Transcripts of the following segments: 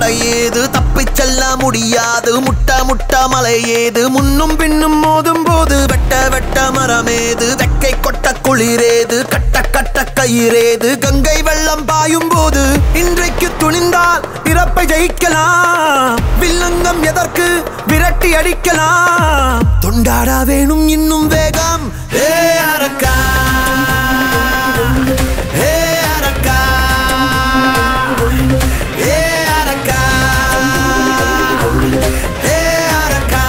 தடையேது தப்பிச் செல்ல முடியாது முட்ட முட்ட மலையேது முன்னும் பின்னும் மோதும் போது வெட்ட வெட்ட மரமேது வெக்கை கொட்ட குளிரேது கட்ட கட்ட கயிறேது கங்கை வெள்ளம் பாயும் போது இன்றைக்கு துணிந்தால் இறப்பை ஜெயிக்கலாம் வில்லங்கம் எதற்கு விரட்டி அடிக்கலாம் தொண்டாட வேணும் இன்னும் வேகம் ஏ அரக்கா ஏ அரக்கா ஏ அரக்கா ஏ அரக்கா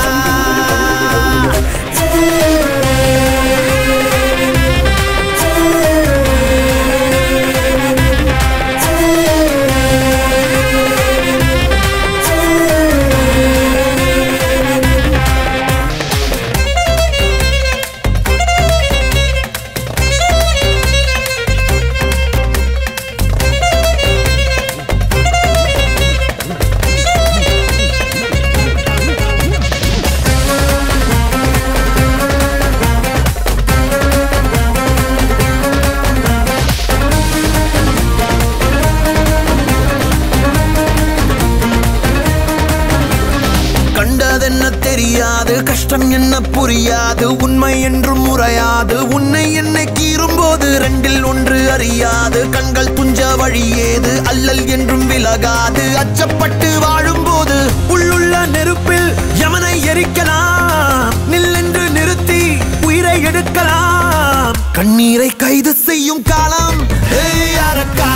கண்டதென்ன தெரியாது கஷ்டம் என்ன புரியாது உண்மை என்றும் முறையாது உன்னை என்னை கீறும்போது ரெண்டில் ஒன்று அறியாது கண்கள் துஞ்ச வழியேது அல்லல் என்றும் விலகாது அச்சப்பட்டு வாழும்போது உள்ளுள்ள நெருப்பில் யமனை எரிக்கலாம் நில்லென்று நிறுத்தி உயிரை எடுக்கலாம் கண்ணீரை கைது செய்யும் காலம் ஏய் அரக்கா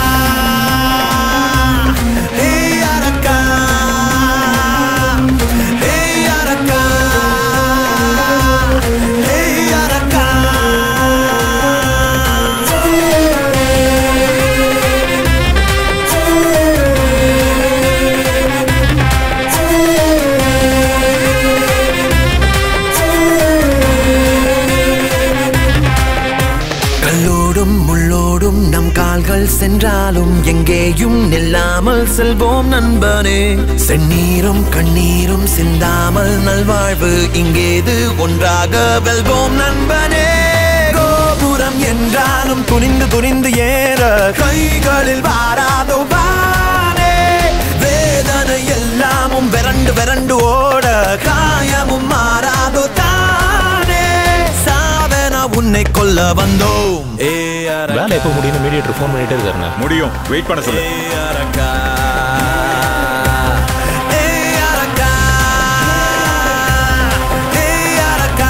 ஏய் அரக்கா ஏய் அரக்கா ஏய் அரக்கா கல்லோடும் முள்ளோடும் நம் கால்கள் சென்றாலும் எங்கேயும் நில்லாமல் செல்வோம் நண்பனே செந்நீரும் கண்ணீரும் சிந்தாமல் நல்வாழ்வு இங்கேது ஒன்றாக வெல்வோம் நண்பனே கோபுரம் என்றாலும் துணிந்து துணிந்து ஏற கைகளில் வாராதோ வானே வேதனை எல்லாமும் விரண்டு விரண்டு ஓட காயமும் மாறாதோ தானே சாதனா உன்னை கொல்ல வந்தோம் ஏ வேலை எப்போ முடியும் மீடியேட்டர் ஃபோன் பண்ணிட்டே இருக்காருண்ணா முடியும் வெயிட் பண்ண சொல்லு அரக்கா ஏ அரக்கா ஏ அரக்கா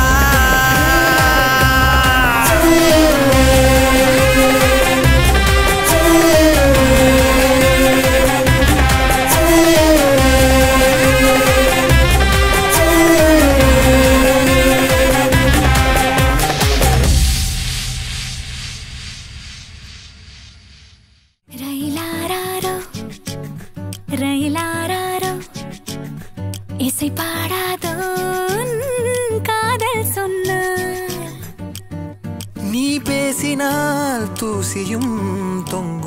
ரயிலாராரோ ரயிலாராரோ இசை பாடாதோ உன் காதல் சொன்னால் நீ பேசினால் தூசியும் தொங்கும்